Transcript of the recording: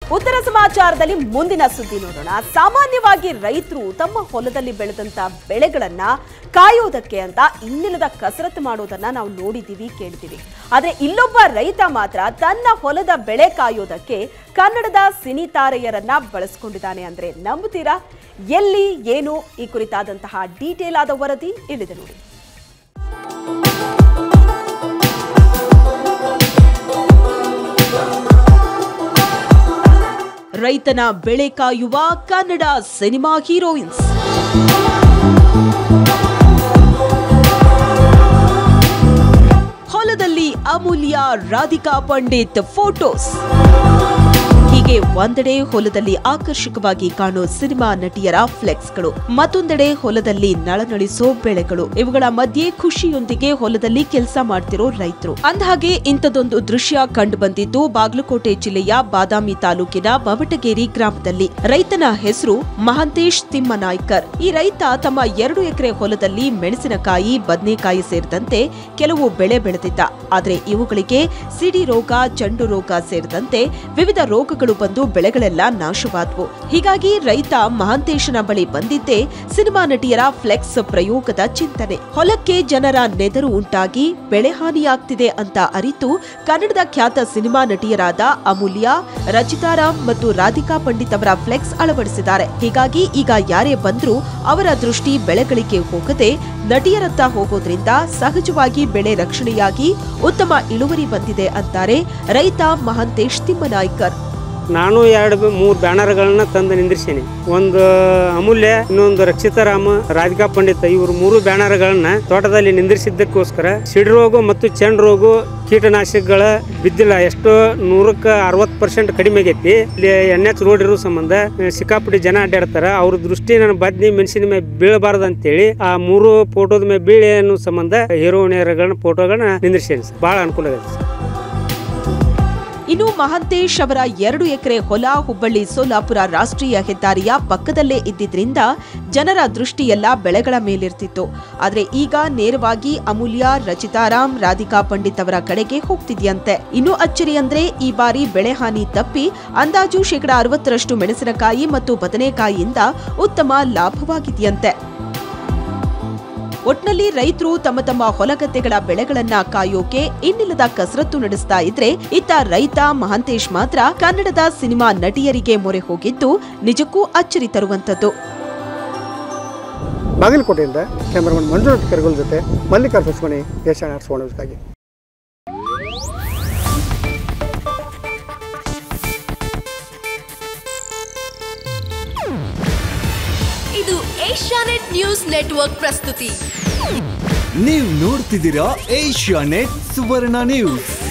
ಉತ್ತರ ಸಮಾಚಾರದಲ್ಲಿ ಮುಂದಿನ ಸುದ್ದಿ ನೋಡೋಣ ಸಾಮಾನ್ಯವಾಗಿ ರೈತರು ತಮ್ಮ ಹೊಲದಲ್ಲಿ ಬೆಳೆದಂತ ಬೆಳೆಗಳನ್ನ ಕಾಯೋದಕ್ಕೆ ಅಂತ ಇನ್ನಿಲ್ಲದ ಕಸರತ್ತು ಮಾಡೋದನ್ನ ನಾವು ನೋಡಿದ್ದೀವಿ ಕೇಳಿದ್ದೀವಿ ಆದ್ರೆ ಇಲ್ಲೊಬ್ಬ ರೈತ ಮಾತ್ರ ತನ್ನ ಹೊಲದ ಬೆಳೆ ಕಾಯೋದಕ್ಕೆ ಕನ್ನಡದ ಸಿನಿ ತಾರೆಯರನ್ನ ಬಳಸ್ಕೊಂಡಿದ್ದಾನೆ ಅಂದ್ರೆ ನಂಬುತ್ತೀರಾ ಎಲ್ಲಿ ಏನು ಈ ಕುರಿತಾದಂತಹ ಡೀಟೇಲ್ ಆದ ವರದಿ ಇಲ್ಲಿದೆ ನೋಡಿ ರೈತನ ಬೆಳೆ ಕಾಯುವ ಕನ್ನಡ ಸಿನಿಮಾ ಹೀರೋಯಿನ್ಸ್ ಹೊಲದಲ್ಲಿ ಅಮೂಲ್ಯ ರಾಧಿಕಾ ಪಂಡಿತ್ ಫೋಟೋಸ್ ಹೀಗೆ ಒಂದೆಡೆ ಹೊಲದಲ್ಲಿ ಆಕರ್ಷಕವಾಗಿ ಕಾಣೋ ಸಿನಿಮಾ ನಟಿಯರ ಫ್ಲೆಕ್ಸ್ಗಳು ಮತ್ತೊಂದೆಡೆ ಹೊಲದಲ್ಲಿ ನಳನಳಿಸೋ ಬೆಳೆಗಳು ಇವುಗಳ ಮಧ್ಯೆ ಖುಷಿಯೊಂದಿಗೆ ಹೊಲದಲ್ಲಿ ಕೆಲಸ ಮಾಡ್ತಿರೋ ರೈತರು ಅಂದಹಾಗೆ ಇಂಥದೊಂದು ದೃಶ್ಯ ಕಂಡು ಬಂದಿದ್ದು ಬಾಗಲಕೋಟೆ ಜಿಲ್ಲೆಯ ಬಾದಾಮಿ ತಾಲೂಕಿನ ಮಮಟಗೇರಿ ಗ್ರಾಮದಲ್ಲಿ ರೈತನ ಹೆಸರು ಮಹಾಂತೇಶ್ ತಿಮ್ಮನಾಯ್ಕರ್ ಈ ರೈತ ತಮ್ಮ ಎರಡು ಎಕರೆ ಹೊಲದಲ್ಲಿ ಮೆಣಸಿನಕಾಯಿ ಬದನೆಕಾಯಿ ಸೇರಿದಂತೆ ಕೆಲವು ಬೆಳೆ ಬೆಳೆದಿದ್ದ ಆದ್ರೆ ಇವುಗಳಿಗೆ ಸಿಡಿ ರೋಗ ಚಂಡು ರೋಗ ಸೇರಿದಂತೆ ವಿವಿಧ ರೋಗಗಳು ಬಂದು ಬೆಳೆಗಳೆಲ್ಲ ನಾಶವಾದವು ಹೀಗಾಗಿ ರೈತ ಮಹಾಂತೇಶನ ಬಳಿ ಬಂದಿದ್ದೇ ಸಿನಿಮಾ ನಟಿಯರ ಫ್ಲೆಕ್ಸ್ ಪ್ರಯೋಗದ ಚಿಂತನೆ ಹೊಲಕ್ಕೆ ಜನರ ನೆದರು ಉಂಟಾಗಿ ಬೆಳೆ ಹಾನಿಯಾಗ್ತಿದೆ ಅಂತ ಅರಿತು ಕನ್ನಡದ ಖ್ಯಾತ ಸಿನಿಮಾ ನಟಿಯರಾದ ಅಮೂಲ್ಯ ರಚಿತಾರಾಮ್ ಮತ್ತು ರಾಧಿಕಾ ಪಂಡಿತ್ ಅವರ ಫ್ಲೆಕ್ಸ್ ಅಳವಡಿಸಿದ್ದಾರೆ ಹೀಗಾಗಿ ಈಗ ಯಾರೇ ಬಂದ್ರೂ ಅವರ ದೃಷ್ಟಿ ಬೆಳೆಗಳಿಗೆ ಹೋಗದೆ ನಟಿಯರತ್ತ ಹೋಗೋದ್ರಿಂದ ಸಹಜವಾಗಿ ಬೆಳೆ ರಕ್ಷಣೆಯಾಗಿ ಉತ್ತಮ ಇಳುವರಿ ಬಂದಿದೆ ಅಂತಾರೆ ರೈತ ಮಹಾಂತೇಶ್ ತಿಮ್ಮನಾಯ್ಕರ್ ನಾನು ಎರಡು ಮೂರು ಬ್ಯಾನರ್ಗಳನ್ನ ತಂದು ನಿಂದ್ರಿಸೀನಿ ಒಂದು ಅಮೂಲ್ಯ ಇನ್ನೊಂದು ರಕ್ಷಿತಾರಾಮ ರಾಧಿಕಾ ಪಂಡಿತ ಇವರು ಮೂರು ಬ್ಯಾನರ್ಗಳನ್ನ ತೋಟದಲ್ಲಿ ನಿಂದ್ರಿಸಿದ್ದಕ್ಕೋಸ್ಕರ ಸಿಡಿ ರೋಗ ಮತ್ತು ಚೆಂಡು ರೋಗ ಕೀಟನಾಶಕಗಳ ಬಿದ್ದಿಲ್ಲ ಎಷ್ಟೋ ನೂರಕ್ಕೆ ಅರವತ್ತು ಪರ್ಸೆಂಟ್ ಕಡಿಮೆ ಆಗೈತಿ ಇಲ್ಲಿ ಎನ್ ಎಚ್ ರೋಡ್ ಇರೋ ಸಂಬಂಧ ಆ, ಸಿಕ್ಕಾಪಟ್ಟಿ ಜನ ಅಡ್ಡಾಡ್ತಾರ ಅವ್ರ ದೃಷ್ಟಿ ನನ್ನ ಬದ್ನಿ ಮೆಣಸಿನ ಮೇಲೆ ಬೀಳಬಾರ್ದು ಅಂತೇಳಿ ಆ ಮೂರು ಫೋಟೋದ ಮೇಲೆ ಬೀಳಿ ಅನ್ನೋ ಸಂಬಂಧ ಹೀರೋಯಿನಿಯರ್ಗಳನ್ನ ಫೋಟೋಗಳನ್ನ ನಿಂದ್ರಿಸೇನಿ ಸರ್ ಭಾಳ ಅನುಕೂಲ ಆಗೈತೆ ಸರ್ ಇನ್ನು ಮಹಾಂತೇಶ್ ಅವರ ಎರಡು ಎಕರೆ ಹೊಲ ಹುಬ್ಬಳ್ಳಿ ಸೋಲಾಪುರ ರಾಷ್ಟ್ರೀಯ ಹೆದ್ದಾರಿಯ ಪಕ್ಕದಲ್ಲೇ ಇದ್ದಿದ್ರಿಂದ ಜನರ ದೃಷ್ಟಿಯೆಲ್ಲ ಬೆಳೆಗಳ ಮೇಲಿರ್ತಿತ್ತು ಆದ್ರೆ ಈಗ ನೇರವಾಗಿ ಅಮೂಲ್ಯ ರಚಿತಾರಾಮ್ ರಾಧಿಕಾ ಪಂಡಿತ್ ಅವರ ಕಡೆಗೆ ಹೋಗ್ತಿದ್ಯಂತೆ ಇನ್ನು ಅಚ್ಚರಿ ಅಂದ್ರೆ ಈ ಬಾರಿ ಬೆಳೆ ಹಾನಿ ತಪ್ಪಿ ಅಂದಾಜು ಶೇಕಡ ಅರವತ್ತರಷ್ಟು ಮೆಣಸಿನಕಾಯಿ ಮತ್ತು ಬದನೆಕಾಯಿಯಿಂದ ಉತ್ತಮ ಲಾಭವಾಗಿದೆಯಂತೆ ಒಟ್ನಲ್ಲಿ ರೈತರು ತಮ್ಮ ತಮ್ಮ ಹೊಲಗದ್ದೆಗಳ ಬೆಳೆಗಳನ್ನ ಕಾಯೋಕೆ ಇನ್ನಿಲ್ಲದ ಕಸರತ್ತು ನಡೆಸ್ತಾ ಇದ್ರೆ ಇತ್ತ ರೈತ ಮಹಾಂತೇಶ್ ಮಾತ್ರ ಕನ್ನಡದ ಸಿನಿಮಾ ನಟಿಯರಿಗೆ ಮೊರೆ ಹೋಗಿದ್ದು ನಿಜಕ್ಕೂ ಅಚ್ಚರಿ ತರುವಂತದ್ದು ಬಾಗಲಕೋಟೆಯಿಂದ ಕ್ಯಾಮರಾಮನ್ ಮಂಜುನಾಥ್ ಕರಗೋಲ್ ಜೊತೆ ಮಲ್ಲಿಕಾರ್ಜುನ ಸುಮಣಿ ಏಷ್ಯಾನ ಆರ್ಟ್ಸ್ ಇದು ಏಷ್ಯಾನೆಟ್ ನ್ಯೂಸ್ ನೆಟ್ವರ್ಕ್ ಪ್ರಸ್ತುತಿ ನೀವು ನೋಡ್ತಿದ್ದೀರಾ ಏಷ್ಯಾ ನೆಟ್ ಸುವರ್ಣ ನ್ಯೂಸ್